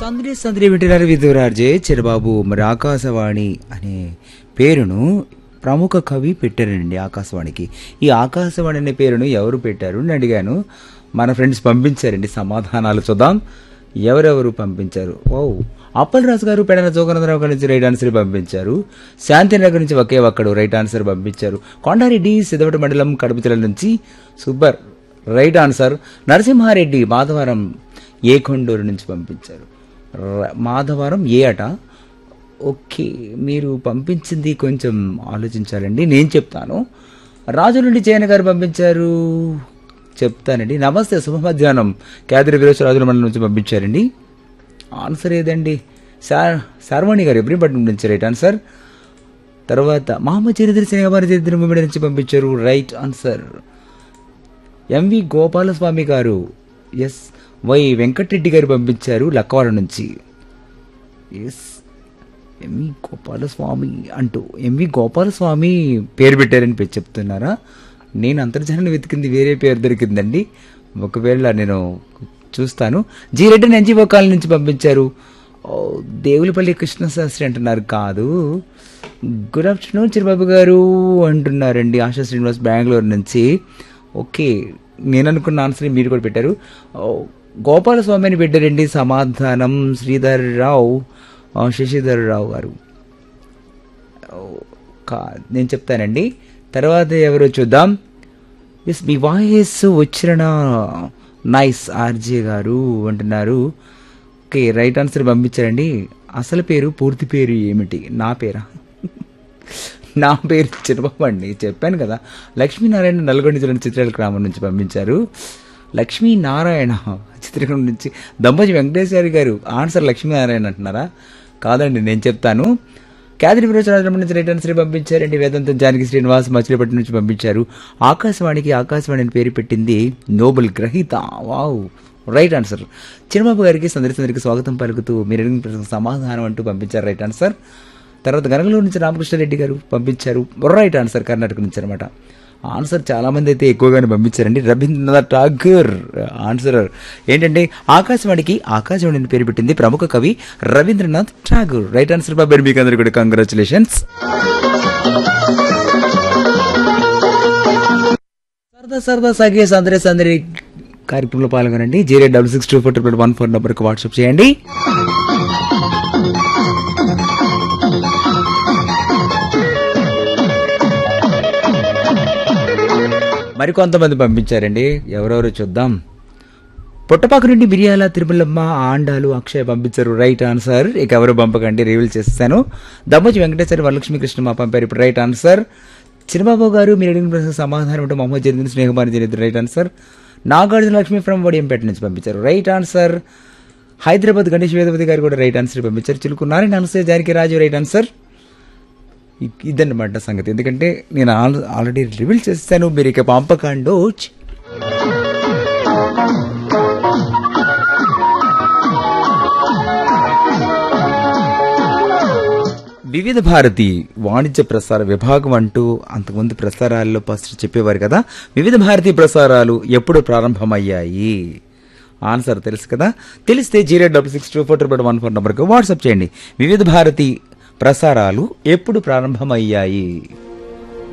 సందడి సందడి వింటున్నారు విధురార్జే చిరబాబు మరి ఆకాశవాణి అనే పేరును ప్రముఖ కవి పెట్టారండి ఆకాశవాణికి ఈ ఆకాశవాణి అనే పేరును ఎవరు పెట్టారు అని అడిగాను మన ఫ్రెండ్స్ పంపించారండి సమాధానాలు చూద్దాం ఎవరెవరు పంపించారు ఓ అప్పల్ రాజు గారు పెడన జోగనందరావు గారి నుంచి రైట్ ఆన్సర్ పంపించారు శాంతినగర్ నుంచి ఒకే ఒక్కడు రైట్ ఆన్సర్ పంపించారు కొండారెడ్డి సిద్ధవట మండలం కడప జిల్లా నుంచి super right answer Narasimhareddy Madhavaram A Konduru నుంచి పంపించారు ర- మాధవరం ఏ అట ఓకే మీరు పంపించింది కొంచెం ఆలోచించాలండి నేను చెప్తాను రాజు నుండి జయన్ గారు పంపించారు చెప్తానండి నమస్తే శుభ మధ్యాహ్నం కేదరి వీరేశ్వర రాజుల మండలం నుంచి పంపించారండి ఆన్సర్ ఏదండి సార్ శార్వాణి గారు ఎబ్రిపట్నం నుంచి రైట్ ఆన్సర్ తర్వాత మహమ్మద్ చరిత్ర సింగబారి చరిత్ర ముమ్మిడి నుంచి పంపించారు రైట్ ఆన్సర్ ఎంవి గోపాలస్వామి గారు ఎస్ వై వెంకటరెడ్డి గారు పంపించారు లక్కవరం నుంచి ఎస్ ఎంవి గోపాలస్వామి అంటూ ఎంవి గోపాలస్వామి పేరు పెట్టారని పేరు చెప్తున్నారా నేను అంతర్జాలను వెతికింది వేరే పేరు దొరికిందండి ఒకవేళ నేను చూస్తాను జీ రెడ్డి ఎన్జీఓ కాలనీ నుంచి పంపించారు ఓ, దేవులపల్లి కృష్ణశాస్త్రి అంటున్నారు కాదు గుడ్ ఆఫ్టర్నూన్ చిరబాబు గారు అంటున్నారండి ఆశా శ్రీనివాస్ బెంగళూరు నుంచి ఓకే నేను అనుకున్న ఆన్సర్ మీరు కూడా పెట్టారు ఓ, గోపాలస్వామి అని పెట్టారండి సమాధానం శ్రీధర్ రావు ఆ, శశిధర్ రావు గారు ఓ, కా నేను చెప్తానండి తర్వాత ఎవరో చూద్దాం ఎస్ మీ వాయిస్ వచ్చిన నైస్ ఆర్జే గారు అంటున్నారు ఓకే రైట్ ఆన్సర్ పంపించారండి అసలు పేరు పూర్తి పేరు ఏమిటి నా పేరా నా పేరు చిరబాబు అండి చెప్పాను కదా లక్ష్మీనారాయణ నల్గొండ జిల్లా చిత్రాల గ్రామం నుంచి పంపించారు లక్ష్మీనారాయణ చిత్రకూట నుంచి దంపతి వెంకటేశ్వరి గారు ఆన్సర్ లక్ష్మీనారాయణ అంటున్నారా కాదండి నేను చెప్తాను క్యాదిరి విరోచరాజం నుంచి రైట్ ఆన్సర్ పంపించారండి వేదాంతం జానకి శ్రీనివాస్ మచిలీపట్నం నుంచి పంపించారు ఆకాశవాణికి ఆకాశవాణి అని పేరు పెట్టింది నోబెల్ గ్రహీత వావ్ రైట్ ఆన్సర్ చిరబాబు గారికి సందర్శనకి స్వాగతం పలుకుతూ మీరు అడిగిన ప్రశ్నకు సమాధానం అంటూ పంపించారు రైట్ ఆన్సర్ తర్వాత గనగలూరు నుంచి రామకృష్ణారెడ్డి గారు పంపించారు రైట్ ఆన్సర్ కర్ణాటక నుంచి అనమాట ఆన్సర్ చాలా మంది అయితే ఎక్కువగానే పంపించారండి రవీంద్రనాథ్ ఠాగూర్ ఆన్సర్ ఏంటంటే ఆకాశవాణికి ఆకాశవాణి అని పేరు పెట్టింది ప్రముఖ కవి రవీంద్రనాథ్ ఠాగూర్ రైట్ ఆన్సర్ బాబాయ్ మీకు అందరికీ కూడా కంగ్రాచులేషన్స్ సరదా సరదా సాగే సందరే సందరి కార్యక్రమంలో పాల్గొనండి zero double six two four triple one four నెంబర్కి వాట్సాప్ చేయండి మరికొంతమంది పంపించారండి ఎవరెవరో చూద్దాం పుట్టపాక నుండి మిరియాల తిరుమలమ్మ ఆండాలు అక్షయ్ పంపించారు రైట్ ఆన్సర్ ఇక ఎవరు పంపకండి రివీల్ చేస్తాను దమ్మచి వెంకటేశ్వరి వరలక్ష్మి కృష్ణ మా పంపారు ఇప్పుడు రైట్ ఆన్సర్ చిరబాబు గారు మీరు అడిగిన ప్రశ్న సమాధానం అంటే మొహమ్మద్ జరిగిన స్నేహమాని జరిగింది right answer Nagarjuna Lakshmi from Vadiyampeta నుంచి పంపించారు రైట్ ఆన్సర్ హైదరాబాద్ గణేష్ వేదవతి గారు కూడా రైట్ ఆన్సర్ పంపించారు Chiluku Narayana answer Janaki Raju right answer ఇ- ఇదన్నమాట సంగతి ఎందుకంటే నేను ఆల్- ఆల్రెడీ రివీల్ చేస్తాను మీరు ఇక పంపకండోచ్ వివిధ భారతి వాణిజ్య ప్రసార విభాగం అంటూ అంతకుముందు ప్రసారాల్లో ఫస్ట్ చెప్పేవారు కదా వివిధ భారతి ప్రసారాలు ఎప్పుడు ప్రారంభమయ్యాయి ఆన్సర్ తెలుసు కదా తెలిస్తే zero double six two four triple one four నెంబర్కి వాట్సాప్ చేయండి వివిధ భారతి ప్రసారాలు ఎప్పుడు ప్రారంభమయ్యాయి